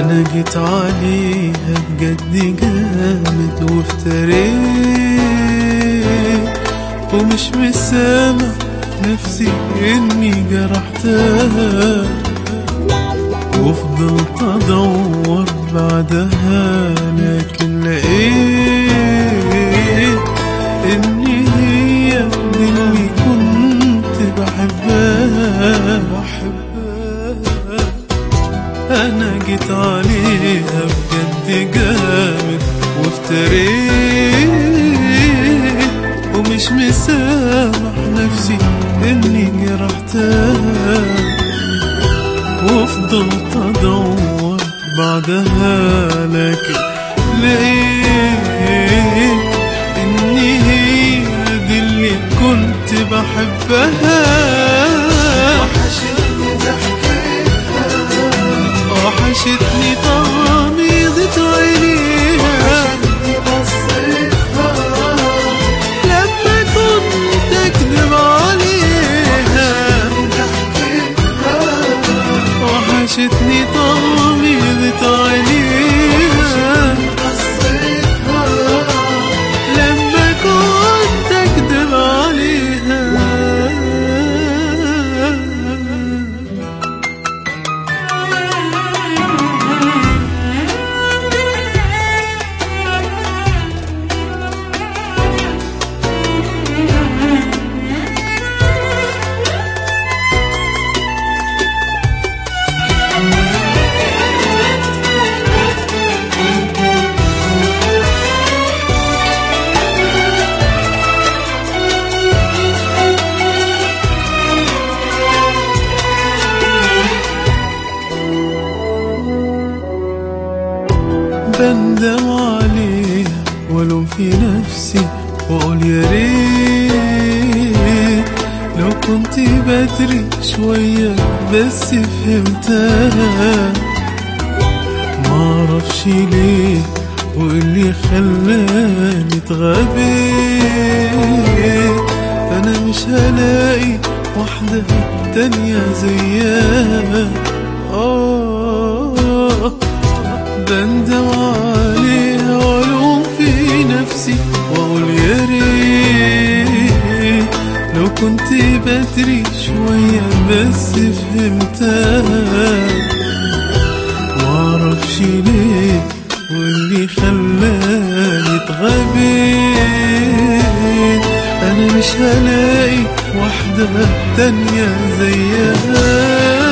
انا جيت عليها بجد جامد وافتريت ومش مسامع نفسي اني جرحتها وفضلت ادور بعدها لكن لقيت اني هي دي اللي كنت بحبها بحبها انا جيت عليها بجد جامد وافتريت ومش مسامح نفسي اني جرحتها وفضلت ادور بعدها لكن لقيت اني هي دي اللي كنت بحبها وحشتني ضحكتها وحشتني تغميضة عينيها وحشتني بصيتها لما كنت اكذب عليها ضحكتها وحشتني تغميضة عينيها بصيتها لما كنت اكذب عليها بندم عليها والوم في نفسي واقول يا ريت لو كنت بدري شوية بس فهمتها معرفش ليه واللي خلاني اتغبيت انا مش هلاقي واحدة تانية زيها آه بندم عليها والوم في نفسي واقول يا ريت لو كنت بدري شوية بس فهمتها معرفش ليه واللي خلاني اتغبيت انا مش هلاقي واحدة تانية زيها